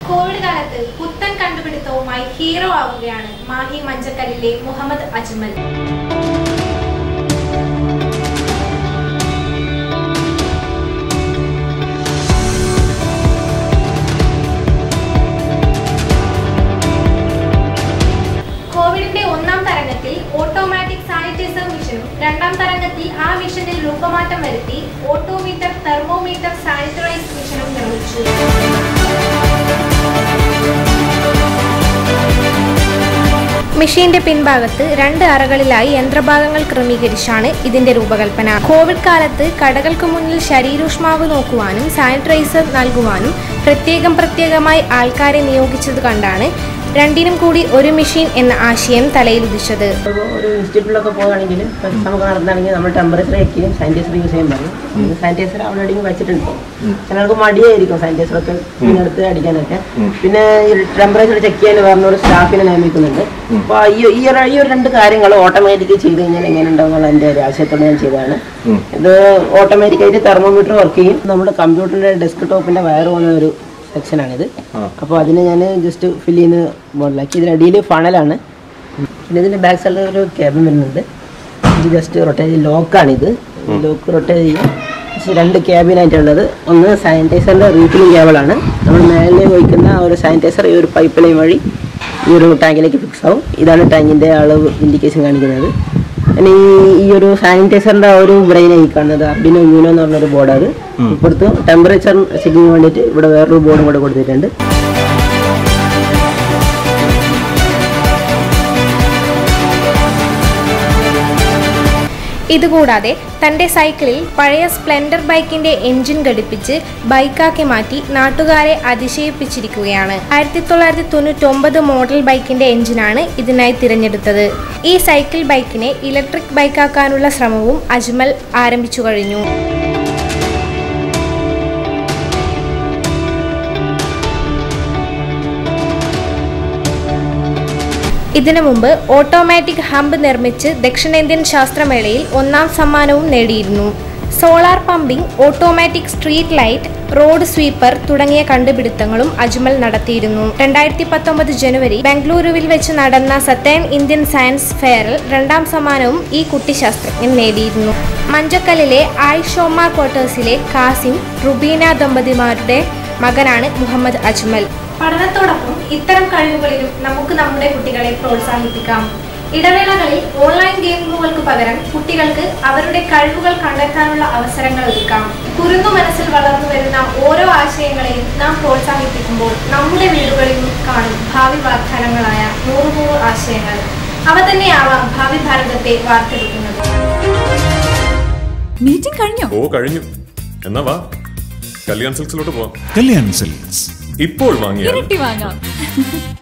Covid കാലത്ത് പുത്തൻ കണ്ടുപിടുത്തവുമായി hero ആവുകയാണ് മാഹി മഞ്ചക്കല്ലിലെ മുഹമ്മദ് അജ്മൽ കോവിഡിന്റെ ഒന്നാം തരംഗത്തിൽ ഓട്ടോമാറ്റിക് സാനിറ്റൈസർ മിഷനും രണ്ടാം തരംഗത്തിൽ ആ മിഷനിൽ രൂപമാറ്റം വരുത്തി ഓട്ടോമീറ്റർ തെർമോമീറ്റർ സാനിറ്ററൈസ് മിഷനും നിർമ്മിച്ചു മെഷീന്റെ പിൻഭാഗത്ത് രണ്ട് അറകളിലായി യന്ത്രഭാഗങ്ങൾ ക്രമീകരിച്ചാണ് ഇതിന്റെ രൂപകൽപ്പന കോവിഡ് കാലത്ത് കടകൾക്ക് മുന്നിൽ ശരീരോഷ്മാവ് നോക്കുവാനും സാനിറ്റൈസർ നൽകുവാനും പ്രത്യേകം പ്രത്യേകമായി ആൾക്കാരെ നിയോഗിച്ചത് കണ്ടാണ് രണ്ടിനും കൂടി ഒരു മെഷീൻ എന്ന ആശയം തലയിലുദിച്ചത് ഇപ്പോൾ ഒരു ഇൻസ്റ്റിറ്റ്യൂട്ടിലൊക്കെ പോകുകയാണെങ്കിൽ നമുക്ക് നടന്നാണെങ്കിൽ നമ്മൾ ടെമ്പറേച്ചർ വയ്ക്കുകയും സാനിറ്റൈസർ യൂസ് ചെയ്യാൻ പറയും സാനിറ്റൈസർ അവിടെ എവിടെയെങ്കിലും വെച്ചിട്ടുണ്ട് ഇപ്പോൾ ചിലർക്ക് മടിയായിരിക്കും സാനിറ്റൈസർ ഒക്കെ എടുത്ത് അടിക്കാനൊക്കെ പിന്നെ ടെമ്പറേച്ചർ ചെക്ക് ചെയ്യാൻ പറഞ്ഞ ഒരു സ്റ്റാഫിനെ നിയമിക്കുന്നുണ്ട് അപ്പോൾ ഈ ഈ ഒരു ഈ ഒരു രണ്ട് കാര്യങ്ങൾ ഓട്ടോമാറ്റിക് ചെയ്ത് കഴിഞ്ഞാൽ എങ്ങനെ ഉണ്ടാവുന്നുള്ള എൻ്റെ ഒരു ആശയത്തോടെ ഞാൻ ചെയ്തതാണ് ഇത് ഓട്ടോമാറ്റിക്കായിട്ട് തെർമോമീറ്റർ വർക്ക് ചെയ്യും നമ്മുടെ കമ്പ്യൂട്ടറിൻ്റെ ഡെസ്ക് ടോപ്പിൻ്റെ വയർ പോകുന്ന ഒരു സെക്ഷനാണിത് അപ്പോൾ അതിനെ ഞാൻ ജസ്റ്റ് ഫില്ല് ചെയ്യുന്ന മോഡലാക്കി ഇതിനടിയിൽ ഫണലാണ് പിന്നെ ഇതിൻ്റെ ബാക്ക് സൈഡിൽ ഒരു ക്യാബിൻ വരുന്നുണ്ട് ഇത് ജസ്റ്റ് റൊട്ടേറ്റ് ലോക്കാണിത് ലോക്ക് റൊട്ടേറ്റ് ചെയ്യും ജസ്റ്റ് രണ്ട് ക്യാബിനായിട്ടുള്ളത് ഒന്ന് സാനിറ്റൈസറിൻ്റെ റീഫിലിംഗ് കേബിളാണ് നമ്മൾ മേലെ ഒഴിക്കുന്ന ആ ഒരു സാനിറ്റൈസർ ഈ ഒരു പൈപ്പ് ലൈൻ വഴി ഈ ഒരു ടാങ്കിലേക്ക് ഫിക്സ് ആവും ഇതാണ് ടാങ്കിൻ്റെ അളവ് ഇൻഡിക്കേഷൻ കാണിക്കുന്നത് പിന്നെ ഈ ഈ ഒരു സാനിറ്റൈസറിൻ്റെ ഒരു ബ്രെയിനായി കാണുന്നത് അർബിനോ യൂനോ എന്ന് പറഞ്ഞൊരു ബോർഡ് അത് ഇപ്പുറത്ത് ടെമ്പറേച്ചർ ചെക്കിങ്ങിന് വേണ്ടിയിട്ട് ഇവിടെ വേറൊരു ബോർഡും കൂടെ കൊടുത്തിട്ടുണ്ട് ഇതുകൂടാതെ തന്റെ സൈക്കിളിൽ പഴയ സ്പ്ലെൻഡർ ബൈക്കിന്റെ എഞ്ചിൻ ഘടിപ്പിച്ച് ബൈക്കാക്കി മാറ്റി നാട്ടുകാരെ അതിശയിപ്പിച്ചിരിക്കുകയാണ് ആയിരത്തി തൊള്ളായിരത്തി തൊണ്ണൂറ്റൊമ്പത് മോഡൽ ബൈക്കിന്റെ എഞ്ചിനാണ് ഇതിനായി തിരഞ്ഞെടുത്തത് ഈ സൈക്കിൾ ബൈക്കിനെ ഇലക്ട്രിക് ബൈക്കാക്കാനുള്ള ശ്രമവും അജ്മൽ ആരംഭിച്ചു കഴിഞ്ഞു ഇതിനു മുമ്പ് ഓട്ടോമാറ്റിക് ഹമ്പ് നിർമ്മിച്ച് ദക്ഷിണേന്ത്യൻ ശാസ്ത്രമേളയിൽ ഒന്നാം സമ്മാനവും നേടിയിരുന്നു solar pumping automatic street light road sweeper തുടങ്ങിയ കണ്ടുപിടുത്തങ്ങളും അജ്മൽ നടത്തിയിരുന്നു രണ്ടായിരത്തി പത്തൊമ്പത് ജനുവരി ബംഗളൂരുവിൽ വെച്ച് നടന്ന സത്തേൺ ഇന്ത്യൻ സയൻസ് ഫെയറിൽ രണ്ടാം സമ്മാനവും ഈ കുട്ടി ശാസ്ത്രജ്ഞൻ നേടിയിരുന്നു മഞ്ചക്കല്ലിലെ ആയിഷോമ ക്വാർട്ടേഴ്സിലെ കാസിം റുബീന ദമ്പതിമാരുടെ മകനാണ് മുഹമ്മദ് അജ്മൽ പഠനത്തോടൊപ്പം ഇത്തരം കഴിവുകളിലും നമുക്ക് നമ്മുടെ കുട്ടികളെ പ്രോത്സാഹിപ്പിക്കാം ഇടവേളകളിൽ ഓൺലൈൻ ഗെയിമുകൾക്ക് പകരം കുട്ടികൾക്ക് അവരുടെ കഴിവുകൾ കണ്ടെത്താനുള്ള അവസരങ്ങൾ ഒരുക്കാം കുരുന്നു മനസ്സിൽ വളർന്നു വരുന്ന ഓരോ ആശയങ്ങളെയും നാം പ്രോത്സാഹിപ്പിക്കുമ്പോൾ നമ്മുടെ വീടുകളിലും കാണും ഭാവി വാഗ്ദാനങ്ങളായ നൂറ് നൂറ് ആശയങ്ങൾ അവ തന്നെയാവാം ഭാവി ഭാരതത്തെ വാർത്തെടുക്കുന്നത് മീറ്റിംഗ് കഴിഞ്ഞോ ഓ കഴിഞ്ഞു എന്നാ വാ കല്യാൺ സിൽക്സിലോട്ട് പോവാം കല്യാൺ സിൽക്സ് ഇപ്പോൾ വാങ്ങിയാൽ ഇരട്ടി വാങ്ങാം